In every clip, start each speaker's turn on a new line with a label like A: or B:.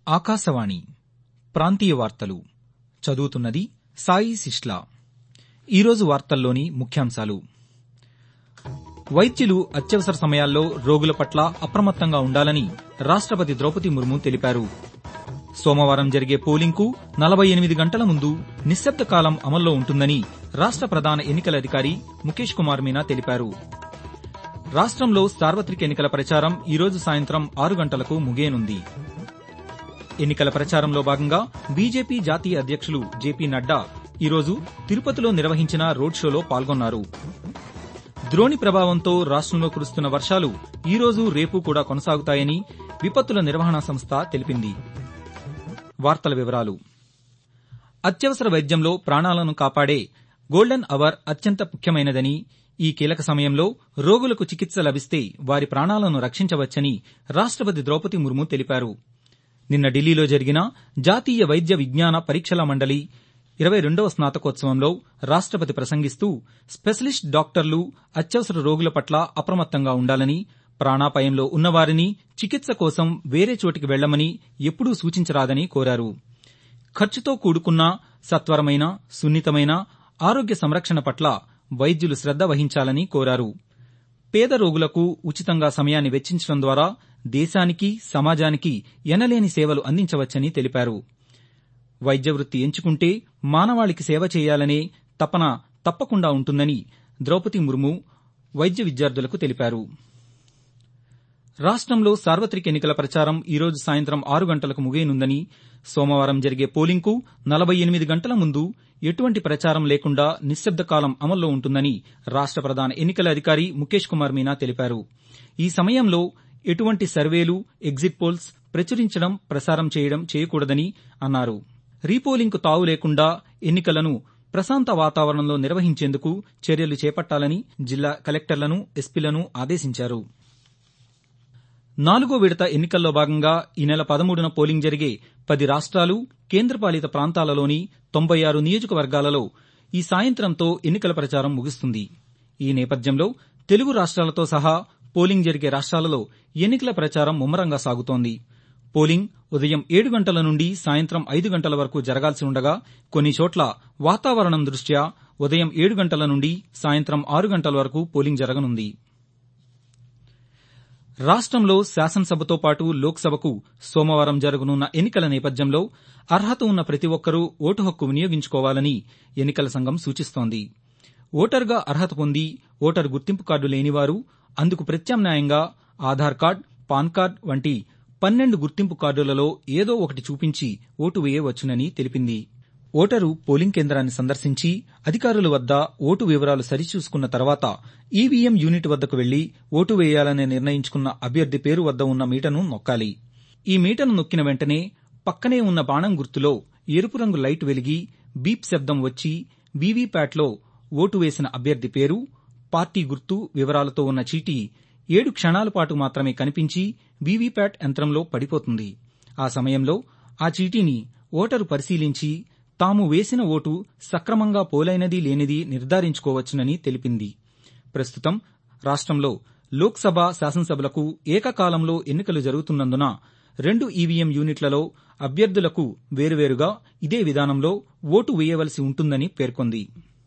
A: ఆకాశవాణి ప్రాంతీయ వార్తలు చదువుతున్నది సాయి సిష్లా ఈరోజు వార్తల్లోని ముఖ్యాంశాలు వైద్యులు అత్యవసర సమయాల్లో రోగుల పట్ల అప్రమత్తంగా ఉండాలని రాష్టపతి ద్రౌపది ముర్ము తెలిపారు సోమవారం జరిగే పోలింగ్కు నలభై ఎనిమిది గంటల ముందు నిశ్శబ్ద కాలం అమల్లో ఉంటుందని రాష్ట ప్రధాన ఎన్నికల అధికారి ముఖేష్ కుమార్ మీనా తెలిపారు రాష్టంలో సార్వత్రిక ఎన్నికల ప్రచారం ఈరోజు సాయంత్రం ఆరు గంటలకు ముగియనుంది ఎన్నికల ప్రచారంలో భాగంగా బీజేపీ జాతీయ అధ్యక్షులు జేపీ నడ్డా ఈరోజు తిరుపతిలో నిర్వహించిన రోడ్ షోలో పాల్గొన్నారు ద్రోణి ప్రభావంతో రాష్టంలో కురుస్తున్న వర్షాలు ఈరోజు రేపు కూడా కొనసాగుతాయని విపత్తుల నిర్వహణ సంస్థ తెలిపింది వార్తల వివరాలు అత్యవసర వైద్యంలో ప్రాణాలను కాపాడే గోల్డెన్ అవర్ అత్యంత ముఖ్యమైనదని ఈ కీలక సమయంలో రోగులకు చికిత్స లభిస్తే వారి ప్రాణాలను రక్షించవచ్చని రాష్టపతి ద్రౌపది ముర్ము తెలిపారు నిన్న ఢిల్లీలో జరిగిన జాతీయ వైద్య విజ్ఞాన పరీక్షల మండలి ఇరవై రెండవ స్నాతకోత్సవంలో రాష్టపతి ప్రసంగిస్తూ స్పెషలిస్ట్ డాక్టర్లు అత్యవసర రోగుల పట్ల అప్రమత్తంగా ఉండాలని ప్రాణాపాయంలో ఉన్నవారిని చికిత్స కోసం వేరే చోటికి వెళ్లమని ఎప్పుడూ సూచించరాదని కోరారు ఖర్చుతో కూడుకున్న సత్వరమైన సున్నితమైన ఆరోగ్య సంరక్షణ పట్ల వైద్యులు శ్రద్ద వహించాలని కోరారు పేద రోగులకు ఉచితంగా సమయాన్ని వెచ్చించడం ద్వారా దేశానికి సమాజానికి ఎనలేని సేవలు అందించవచ్చని తెలిపారు వైద్య వృత్తి ఎంచుకుంటే మానవాళికి సేవ చేయాలనే తపన తప్పకుండా ఉంటుందని ద్రౌపది ముర్ము వైద్య విద్యార్థులకు తెలిపారు రాష్టంలో సార్వత్రిక ఎన్నికల ప్రచారం ఈరోజు సాయంత్రం ఆరు గంటలకు ముగియనుందని సోమవారం జరిగే పోలింగ్కు నలభై ఎనిమిది గంటల ముందు ఎటువంటి ప్రచారం లేకుండా నిశ్శబ్ద కాలం అమల్లో ఉంటుందని రాష్ట ప్రధాన ఎన్నికల అధికారి ముఖేష్ కుమార్ మీనా తెలిపారు ఈ సమయంలో ఎటువంటి సర్వేలు ఎగ్జిట్ పోల్స్ ప్రచురించడం ప్రసారం చేయడం చేయకూడదని అన్నారు రీపోలింగ్కు తావు లేకుండా ఎన్నికలను ప్రశాంత వాతావరణంలో నిర్వహించేందుకు చర్యలు చేపట్టాలని జిల్లా కలెక్టర్లను ఎస్పీలను ఆదేశించారు నాలుగో విడత ఎన్నికల్లో భాగంగా ఈ నెల పదమూడున పోలింగ్ జరిగే పది రాష్ట్రాలు కేంద్రపాలిత ప్రాంతాలలోని తొంభై ఆరు నియోజకవర్గాలలో ఈ సాయంత్రంతో ఎన్నికల ప్రచారం ముగుస్తుంది ఈ నేపథ్యంలో తెలుగు రాష్ట్రాలతో సహా పోలింగ్ జరిగే రాష్ట్రాలలో ఎన్నికల ప్రచారం ముమ్మరంగా సాగుతోంది పోలింగ్ ఉదయం ఏడు గంటల నుండి సాయంత్రం ఐదు గంటల వరకు జరగాల్సి ఉండగా కొన్ని చోట్ల వాతావరణం దృష్ట్యా ఉదయం ఏడు గంటల నుండి సాయంత్రం ఆరు గంటల వరకు పోలింగ్ జరగనుంది రాష్టంలో శాసనసభతో పాటు లోక్సభకు సోమవారం జరగనున్న ఎన్నికల నేపథ్యంలో అర్హత ఉన్న ప్రతి ఒక్కరూ ఓటు హక్కు వినియోగించుకోవాలని ఎన్నికల సంఘం సూచిస్తోంది ఓటరుగా అర్హత పొంది ఓటరు గుర్తింపు కార్డు లేనివారు అందుకు ప్రత్యామ్నాయంగా ఆధార్ కార్డ్ పాన్ కార్డ్ వంటి పన్నెండు గుర్తింపు కార్డులలో ఏదో ఒకటి చూపించి ఓటు వేయవచ్చునని తెలిపింది ఓటరు పోలింగ్ కేంద్రాన్ని సందర్శించి అధికారుల వద్ద ఓటు వివరాలు సరిచూసుకున్న తర్వాత ఈవీఎం యూనిట్ వద్దకు వెళ్లి ఓటు వేయాలని నిర్ణయించుకున్న అభ్యర్థి పేరు వద్ద ఉన్న మీటను నొక్కాలి ఈ మీటను నొక్కిన వెంటనే పక్కనే ఉన్న బాణం గుర్తులో ఎరుపు రంగు లైట్ వెలిగి బీప్ శబ్దం వచ్చి వీవీప్యాట్లో ఓటు వేసిన అభ్యర్థి పేరు పార్టీ గుర్తు వివరాలతో ఉన్న చీటీ ఏడు క్షణాల పాటు మాత్రమే కనిపించి వీవీప్యాట్ యంత్రంలో పడిపోతుంది ఆ సమయంలో ఆ చీటీని ఓటరు పరిశీలించి తాము వేసిన ఓటు సక్రమంగా పోలైనది లేనిది నిర్ధారించుకోవచ్చునని తెలిపింది ప్రస్తుతం రాష్టంలో లోక్సభ శాసనసభలకు ఏకకాలంలో ఎన్నికలు జరుగుతున్నందున రెండు ఈవీఎం యూనిట్లలో అభ్యర్థులకు వేరువేరుగా ఇదే విధానంలో ఓటు వేయవలసి ఉంటుందని పేర్కొంది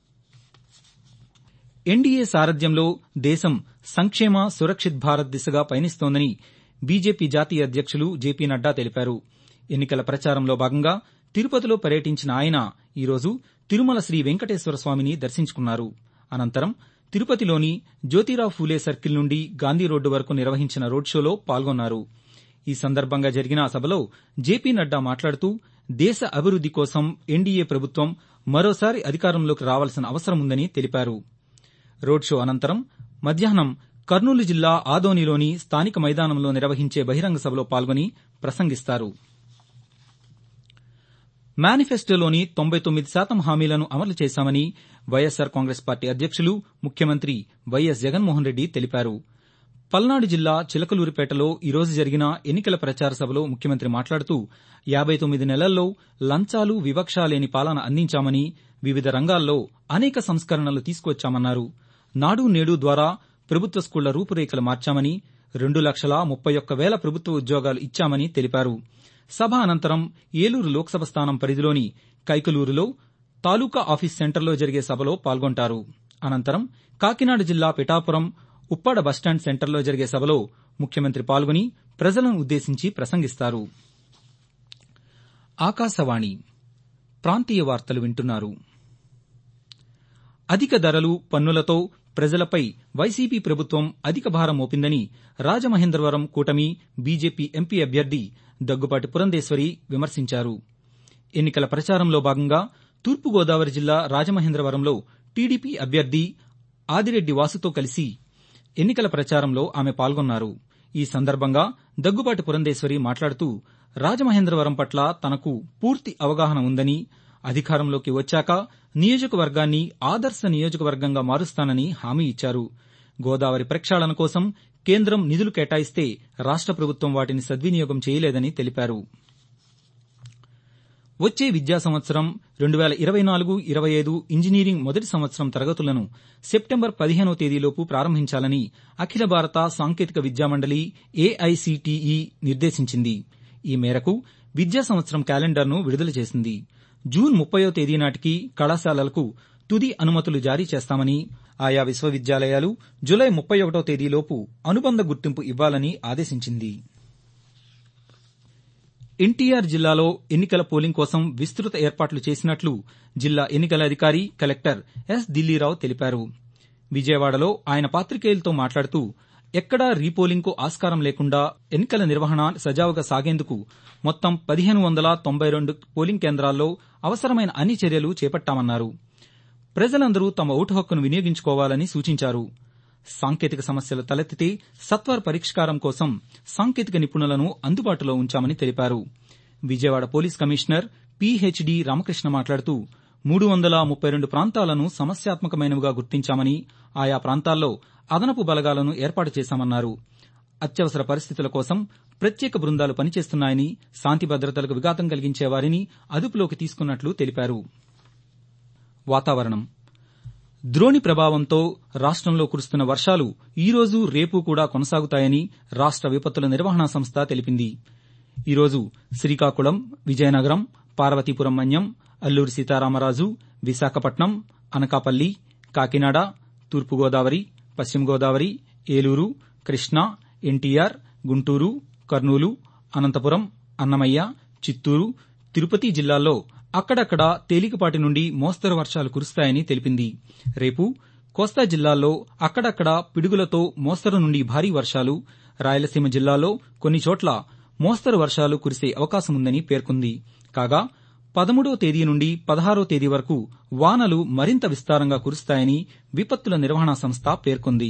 A: ఎన్డీఏ సారథ్యంలో దేశం సంక్షేమ సురక్షిత్ భారత్ దిశగా పయనిస్తోందని బీజేపీ జాతీయ అధ్యక్షులు జేపీ నడ్డా తెలిపారు ఎన్నికల ప్రచారంలో భాగంగా తిరుపతిలో పర్యటించిన ఆయన ఈరోజు తిరుమల శ్రీ వెంకటేశ్వర స్వామిని దర్శించుకున్నారు అనంతరం తిరుపతిలోని జ్యోతిరావు ఫూలే సర్కిల్ నుండి గాంధీ రోడ్డు వరకు నిర్వహించిన రోడ్ షోలో పాల్గొన్నారు ఈ సందర్భంగా జరిగిన సభలో జేపీ నడ్డా మాట్లాడుతూ దేశ అభివృద్ది కోసం ఎన్డీఏ ప్రభుత్వం మరోసారి అధికారంలోకి రావాల్సిన అవసరముందని తెలిపారు రోడ్ షో అనంతరం మధ్యాహ్నం కర్నూలు జిల్లా ఆదోనిలోని స్థానిక మైదానంలో నిర్వహించే బహిరంగ సభలో పాల్గొని ప్రసంగిస్తారు మేనిఫెస్టోలోని తొంభై తొమ్మిది శాతం హామీలను అమలు చేశామని వైఎస్సార్ కాంగ్రెస్ పార్టీ అధ్యక్షులు ముఖ్యమంత్రి వైఎస్ జగన్మోహన్ రెడ్డి తెలిపారు పల్నాడు జిల్లా చిలకలూరిపేటలో ఈరోజు జరిగిన ఎన్నికల ప్రచార సభలో ముఖ్యమంత్రి మాట్లాడుతూ యాబై తొమ్మిది నెలల్లో లంచాలు వివక్ష లేని పాలన అందించామని వివిధ రంగాల్లో అనేక సంస్కరణలు తీసుకొచ్చామన్నారు నాడు నేడు ద్వారా ప్రభుత్వ స్కూళ్ల రూపురేఖలు మార్చామని రెండు లక్షల ముప్పై ఒక్క వేల ప్రభుత్వ ఉద్యోగాలు ఇచ్చామని తెలిపారు సభ అనంతరం ఏలూరు లోక్సభ స్థానం పరిధిలోని కైకలూరులో తాలూకా ఆఫీస్ సెంటర్లో జరిగే సభలో పాల్గొంటారు అనంతరం కాకినాడ జిల్లా పిఠాపురం ఉప్పాడ బస్టాండ్ సెంటర్లో జరిగే సభలో ముఖ్యమంత్రి పాల్గొని ప్రజలను ఉద్దేశించి ప్రసంగిస్తారు ఆకాశవాణి ప్రాంతీయ వార్తలు వింటున్నారు అధిక ధరలు పన్నులతో ప్రజలపై వైసీపీ ప్రభుత్వం అధిక భారం మోపిందని రాజమహేంద్రవరం కూటమి బీజేపీ ఎంపీ అభ్యర్థి దగ్గుపాటి పురంధేశ్వరి విమర్శించారు ఎన్నికల ప్రచారంలో భాగంగా తూర్పుగోదావరి జిల్లా రాజమహేంద్రవరంలో టీడీపీ అభ్యర్థి ఆదిరెడ్డి వాసుతో కలిసి ఎన్నికల ప్రచారంలో ఆమె పాల్గొన్నారు ఈ సందర్భంగా దగ్గుబాటి పురంధేశ్వరి మాట్లాడుతూ రాజమహేంద్రవరం పట్ల తనకు పూర్తి అవగాహన ఉందని అధికారంలోకి వచ్చాక నియోజకవర్గాన్ని ఆదర్శ నియోజకవర్గంగా మారుస్తానని హామీ ఇచ్చారు గోదావరి ప్రక్షాళన కోసం కేంద్రం నిధులు కేటాయిస్తే రాష్ట ప్రభుత్వం వాటిని సద్వినియోగం చేయలేదని తెలిపారు వచ్చే విద్యా సంవత్సరం రెండు వేల ఇరవై నాలుగు ఇరవై ఐదు ఇంజనీరింగ్ మొదటి సంవత్సరం తరగతులను సెప్టెంబర్ పదిహేనో తేదీలోపు ప్రారంభించాలని అఖిల భారత సాంకేతిక విద్యామండలి ఏఐసిటిఈ నిర్దేశించింది ఈ మేరకు విద్యా సంవత్సరం క్యాలెండర్ను విడుదల చేసింది జూన్ ముప్పయో తేదీ నాటికి కళాశాలలకు తుది అనుమతులు జారీ చేస్తామని ఆయా విశ్వవిద్యాలయాలు జులై ముప్పై ఒకటో తేదీలోపు అనుబంధ గుర్తింపు ఇవ్వాలని ఆదేశించింది ఎన్టీఆర్ జిల్లాలో ఎన్నికల పోలింగ్ కోసం విస్తృత ఏర్పాట్లు చేసినట్లు జిల్లా ఎన్నికల అధికారి కలెక్టర్ ఎస్ దిల్లీరావు తెలిపారు విజయవాడలో ఆయన పాతికేయులతో మాట్లాడుతూ ఎక్కడా రీపోలింగ్కు ఆస్కారం లేకుండా ఎన్నికల నిర్వహణ సజావుగా సాగేందుకు మొత్తం పదిహేను వందల తొంభై రెండు పోలింగ్ కేంద్రాల్లో అవసరమైన అన్ని చర్యలు చేపట్టామన్నారు ప్రజలందరూ తమ ఓటు హక్కును వినియోగించుకోవాలని సూచించారు సాంకేతిక సమస్యలు తలెత్తితే సత్వర పరిష్కారం కోసం సాంకేతిక నిపుణులను అందుబాటులో ఉంచామని తెలిపారు Vijayawada police commissioner PhD Ramakrishna మాట్లాడుతూ మూడు వందల ముప్పై రెండు ప్రాంతాలను సమస్యాత్మకమైనవిగా గుర్తించామని ఆయా ప్రాంతాల్లో అదనపు బలగాలను ఏర్పాటు చేశామన్నారు అత్యవసర పరిస్థితుల కోసం ప్రత్యేక బృందాలు పనిచేస్తున్నాయని శాంతి భద్రతలకు విఘాతం కలిగించే వారిని అదుపులోకి తీసుకున్నట్లు తెలిపారు వాతావరణం ద్రోణి ప్రభావంతో రాష్టంలో కురుస్తున్న వర్షాలు ఈరోజు రేపు కూడా కొనసాగుతాయని రాష్ట విపత్తుల నిర్వహణ సంస్థ తెలిపింది ఈరోజు శ్రీకాకుళం విజయనగరం పార్వతీపురం మన్యం అల్లూరి సీతారామరాజు విశాఖపట్నం అనకాపల్లి కాకినాడ తూర్పుగోదావరి పశ్చిమ గోదావరి ఏలూరు కృష్ణా ఎన్టీఆర్ గుంటూరు కర్నూలు అనంతపురం అన్నమయ్య చిత్తూరు తిరుపతి జిల్లాల్లో అక్కడక్కడ తేలికపాటి నుండి మోస్తరు వర్షాలు కురుస్తాయని తెలిపింది రేపు కోస్తా జిల్లాల్లో అక్కడక్కడ పిడుగులతో మోస్తరు నుండి భారీ వర్షాలు రాయలసీమ జిల్లాలో కొన్ని చోట్ల మోస్తరు వర్షాలు కురిసే అవకాశముందని పేర్కొంది కాగా పదమూడో తేదీ నుండి పదహారో తేదీ వరకు వానలు మరింత విస్తారంగా కురుస్తాయని విపత్తుల నిర్వహణ సంస్థ పేర్కొంది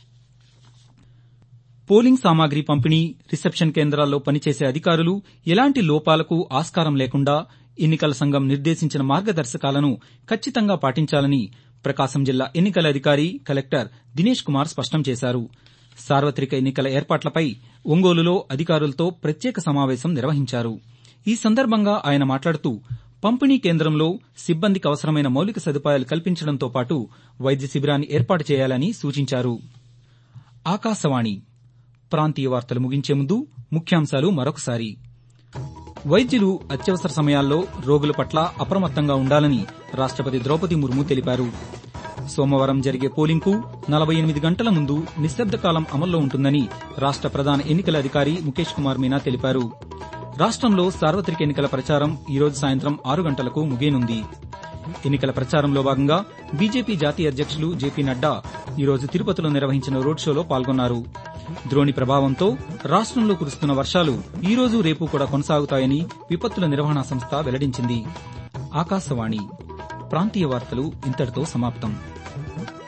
A: పోలింగ్ సామాగ్రి పంపిణీ రిసెప్షన్ కేంద్రాల్లో పనిచేసే అధికారులు ఎలాంటి లోపాలకు ఆస్కారం లేకుండా ఎన్నికల సంఘం నిర్దేశించిన మార్గదర్శకాలను ఖచ్చితంగా పాటించాలని ప్రకాశం జిల్లా ఎన్నికల అధికారి కలెక్టర్ దినేష్ కుమార్ స్పష్టం చేశారు సార్వత్రిక ఎన్నికల ఏర్పాట్లపై ఒంగోలులో అధికారులతో ప్రత్యేక సమావేశం నిర్వహించారు ఈ సందర్భంగా ఆయన మాట్లాడుతూ పంపిణీ కేంద్రంలో సిబ్బందికి అవసరమైన మౌలిక సదుపాయాలు కల్పించడంతో పాటు వైద్య శిబిరాన్ని ఏర్పాటు చేయాలని సూచించారు ఆకాశవాణి ప్రాంతీయ వార్తలు ముగించే ముందు ముఖ్యాంశాలు మరొకసారి వైద్యులు అత్యవసర సమయాల్లో రోగుల పట్ల అప్రమత్తంగా ఉండాలని రాష్టపతి ద్రౌపది ముర్ము తెలిపారు సోమవారం జరిగే పోలింగ్కు నలభై ఎనిమిది గంటల ముందు నిశ్శబ్ద కాలం అమల్లో ఉంటుందని రాష్ట ప్రధాన ఎన్నికల అధికారి ముఖేష్ కుమార్ మీనా తెలిపారు రాష్టంలో సార్వత్రిక ఎన్నికల ప్రచారం ఈరోజు సాయంత్రం ఆరు గంటలకు ముగియనుంది ఎన్నికల ప్రచారంలో భాగంగా బీజేపీ జాతీయ అధ్యక్షులు జేపీ నడ్డా ఈరోజు తిరుపతిలో నిర్వహించిన రోడ్ షోలో పాల్గొన్నారు ద్రోణి ప్రభావంతో రాష్టంలో కురుస్తున్న వర్షాలు ఈ రోజు రేపు కూడా కొనసాగుతాయని విపత్తుల నిర్వహణ సంస్థ వెల్లడించింది ఆకాశవాణి ప్రాంతీయ వార్తలు ఇంతటితో సమాప్తం